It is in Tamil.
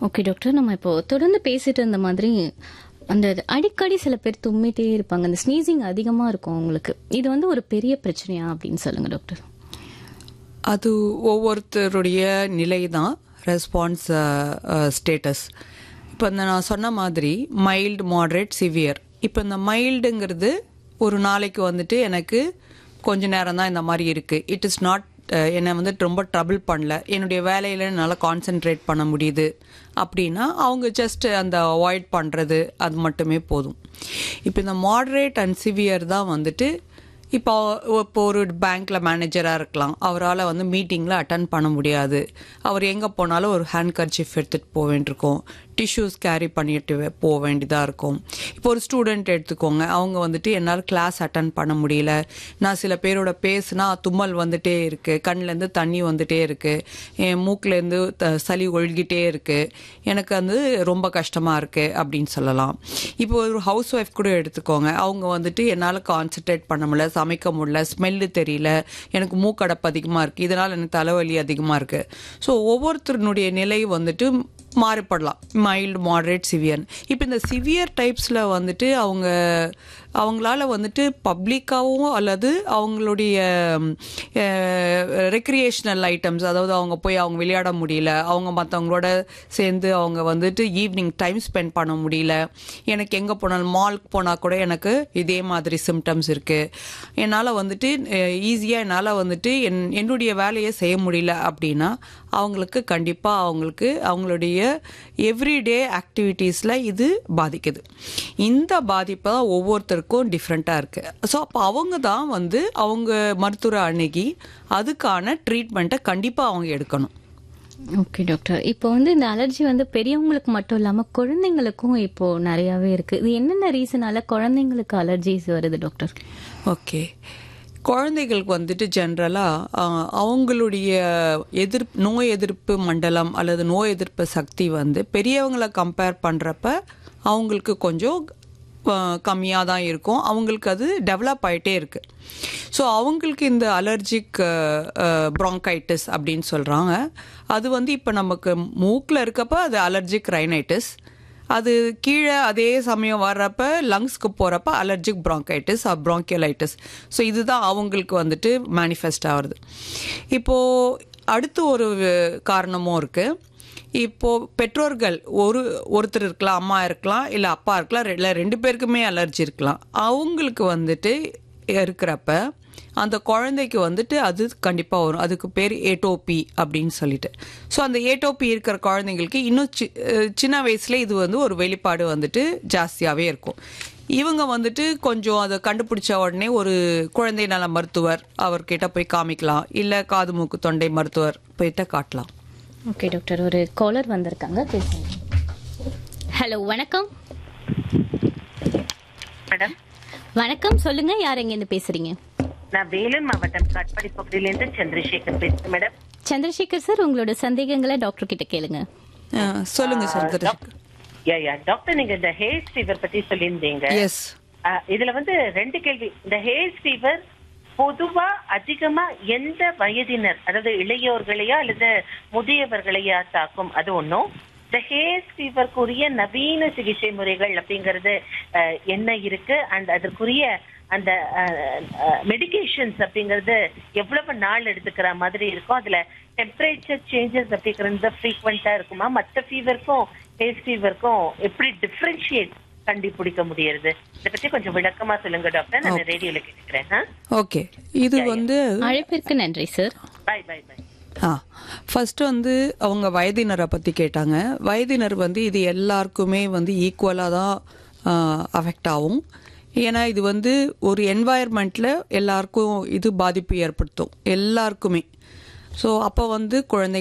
ஓகே டாக்டர் நம்ம இப்போ தொடர்ந்து பேசிட்டு இருந்த மாதிரி அந்த அடிக்கடி சில பேர் தும்மிட்டே இருப்பாங்க அந்த ஸ்னீசிங் அதிகமா இருக்கும் அவங்களுக்கு இது வந்து ஒரு பெரிய பிரச்சனையா அப்படின்னு சொல்லுங்க டாக்டர் அது ஒவ்வொருத்தருடைய நிலை தான் ரெஸ்பான்ஸ் ஸ்டேட்டஸ் இப்போ இந்த நான் சொன்ன மாதிரி மைல்டு மாடரேட் சிவியர் இப்போ இந்த மைல்டுங்கிறது ஒரு நாளைக்கு வந்துட்டு எனக்கு கொஞ்ச நேரம் தான் இந்த மாதிரி இருக்குது இட் இஸ் நாட் என்னை வந்து ரொம்ப ட்ரபிள் பண்ணல என்னுடைய வேலையில் நல்லா கான்சென்ட்ரேட் பண்ண முடியுது அப்படின்னா அவங்க ஜஸ்ட் அந்த அவாய்ட் பண்ணுறது அது மட்டுமே போதும் இப்போ இந்த மாடரேட் அண்ட் சிவியர் தான் வந்துட்டு இப்போ இப்போ ஒரு பேங்க்ல மேனேஜராக இருக்கலாம் அவரால் வந்து மீட்டிங்கில் அட்டன் பண்ண முடியாது அவர் எங்கே போனாலும் ஒரு ஹேண்ட் கர்ச்சிஃப் எடுத்துகிட்டு போக வேண்டியிருக்கும் டிஷ்யூஸ் கேரி பண்ணிட்டு வே- போக வேண்டியதாக இருக்கும் இப்போ ஒரு ஸ்டூடெண்ட் எடுத்துக்கோங்க அவங்க வந்துட்டு என்னால் கிளாஸ் அட்டன் பண்ண முடியல நான் சில பேரோட பேசுனா தும்மல் வந்துட்டே இருக்கு கண்ணுலேருந்து தண்ணி வந்துட்டே இருக்கு என் மூக்குலேருந்து த- சளி ஒழுகிட்டே இருக்கு எனக்கு வந்து ரொம்ப கஷ்டமா இருக்கு அப்படின்னு சொல்லலாம் இப்போ ஒரு ஹவுஸ் ஒய்ஃப் கூட எடுத்துக்கோங்க அவங்க வந்துட்டு என்னால் கான்சென்ட்ரேட் பண்ண முடியல சமைக்க முடியல ஸ்மெல்லு தெரியல எனக்கு மூக்கடப்பு அதிகமாக இருக்குது இதனால் எனக்கு தலைவலி அதிகமாக இருக்குது ஸோ ஒவ்வொருத்தருனுடைய நிலை வந்துட்டு மாறுபடலாம் மைல்டு மாடரேட் சிவியர் இப்போ இந்த சிவியர் டைப்ஸில் வந்துட்டு அவங்க அவங்களால வந்துட்டு பப்ளிக்காகவும் அல்லது அவங்களுடைய ரெக்ரியேஷனல் ஐட்டம்ஸ் அதாவது அவங்க போய் அவங்க விளையாட முடியல அவங்க மற்றவங்களோட சேர்ந்து அவங்க வந்துட்டு ஈவினிங் டைம் ஸ்பெண்ட் பண்ண முடியல எனக்கு எங்கே போனாலும் மால்க்கு போனால் கூட எனக்கு இதே மாதிரி சிம்டம்ஸ் இருக்குது என்னால் வந்துட்டு ஈஸியாக என்னால் வந்துட்டு என் என்னுடைய வேலையை செய்ய முடியல அப்படின்னா அவங்களுக்கு கண்டிப்பாக அவங்களுக்கு அவங்களுடைய எவ்ரிடே ஆக்டிவிட்டீஸில் இது பாதிக்குது இந்த பாதிப்பு தான் ஒவ்வொருத்தருக்கும் டிஃப்ரெண்ட்டாக இருக்குது ஸோ அப்போ அவங்க தான் வந்து அவங்க மருத்துவரை அணுகி அதுக்கான ட்ரீட்மெண்ட்டை கண்டிப்பாக அவங்க எடுக்கணும் ஓகே டாக்டர் இப்போ வந்து இந்த அலர்ஜி வந்து பெரியவங்களுக்கு மட்டும் இல்லாம குழந்தைங்களுக்கும் இப்போ நிறையவே இருக்கு இது என்னென்ன ரீசனால குழந்தைங்களுக்கு அலர்ஜிஸ் வருது டாக்டர் ஓகே குழந்தைகளுக்கு வந்துட்டு ஜென்ரலாக அவங்களுடைய எதிர்ப்பு நோய் எதிர்ப்பு மண்டலம் அல்லது நோய் எதிர்ப்பு சக்தி வந்து பெரியவங்களை கம்பேர் பண்ணுறப்ப அவங்களுக்கு கொஞ்சம் கம்மியாக தான் இருக்கும் அவங்களுக்கு அது டெவலப் ஆகிட்டே இருக்குது ஸோ அவங்களுக்கு இந்த அலர்ஜிக் ப்ராங்கைட்டிஸ் அப்படின்னு சொல்கிறாங்க அது வந்து இப்போ நமக்கு மூக்கில் இருக்கப்ப அது அலர்ஜிக் ரைனைட்டிஸ் அது கீழே அதே சமயம் வர்றப்ப லங்ஸ்க்கு போகிறப்ப அலர்ஜிக் ப்ராங்கைட்டிஸ் ப்ராங்கியலைட்டிஸ் ஸோ இதுதான் அவங்களுக்கு வந்துட்டு மேனிஃபெஸ்ட் ஆகுறது இப்போது அடுத்து ஒரு காரணமும் இருக்குது இப்போது பெற்றோர்கள் ஒரு ஒருத்தர் இருக்கலாம் அம்மா இருக்கலாம் இல்லை அப்பா இருக்கலாம் இல்லை ரெண்டு பேருக்குமே அலர்ஜி இருக்கலாம் அவங்களுக்கு வந்துட்டு இருக்கிறப்ப அந்த குழந்தைக்கு வந்துட்டு அது கண்டிப்பாக வரும் அதுக்கு பேர் ஏட்டோபி அப்படின்னு சொல்லிட்டு ஸோ அந்த ஏட்டோபி இருக்கிற குழந்தைங்களுக்கு இன்னும் சி சின்ன வயசுல இது வந்து ஒரு வெளிப்பாடு வந்துட்டு ஜாஸ்தியாகவே இருக்கும் இவங்க வந்துட்டு கொஞ்சம் அதை கண்டுபிடிச்ச உடனே ஒரு குழந்தை நல மருத்துவர் அவர்கிட்ட போய் காமிக்கலாம் இல்லை காது மூக்கு தொண்டை மருத்துவர் போயிட்ட காட்டலாம் ஓகே டாக்டர் ஒரு காலர் வந்திருக்காங்க பேசுங்க ஹலோ வணக்கம் மேடம் வணக்கம் சொல்லுங்க யார் எங்க இருந்து பேசுறீங்க நான் வேலூர் மாவட்டம் காட்பாடி பகுதியிலிருந்து சந்திரசேகர் பேசுறேன் மேடம் சந்திரசேகர் சார் உங்களோட சந்தேகங்களை டாக்டர் கிட்ட கேளுங்க அஹ், சொல்லுங்க சார் யா யா டாக்டர் நீங்க இந்த ஹேஸ் ஃபீவர் பத்தி சொல்லியிருந்தீங்க எஸ் ஆ, இதுல வந்து ரெண்டு கேள்வி இந்த ஹேஸ் ஃபீவர் பொதுவா அதிகமா எந்த வயதினர் அதாவது இளையோர்களையா அல்லது முதியவர்களையா தாக்கும் அது ஒண்ணும் இந்த ஹேஸ் ஃபீவருக்குரிய நவீன சிகிச்சை முறைகள் அப்படிங்கறது அஹ், என்ன இருக்கு அண்ட் அதற்குரிய அந்த மெடிகேஷன்ஸ் அப்படிங்கறது எவ்வளவு நாள் எடுத்துக்கிற மாதிரி இருக்கும் அதுல டெம்பரேச்சர் சேஞ்சஸ் அப்படிங்கிறது ஃப்ரீக்வெண்டா இருக்குமா மற்ற ஃபீவருக்கும் ஹேஸ் ஃபீவருக்கும் எப்படி டிஃபரன்ஷியேட் கண்டுபிடிக்க முடியறது இத பத்தி கொஞ்சம் விளக்கமா சொல்லுங்க டாக்டர் நான் ரேடியோல கேட்கிறேன் ஓகே இது வந்து அழைப்பிற்கு நன்றி சார் பை பை பை ஆ ஃபர்ஸ்ட் வந்து அவங்க வயதினரை பற்றி கேட்டாங்க வயதினர் வந்து இது எல்லாருக்குமே வந்து ஈக்குவலாக தான் அஃபெக்ட் ஆகும் ஏன்னா இது வந்து ஒரு என்வாயர்மெண்ட்டில் எல்லாருக்கும் இது பாதிப்பு ஏற்படுத்தும் எல்லாருக்குமே ஸோ அப்போ வந்து குழந்தை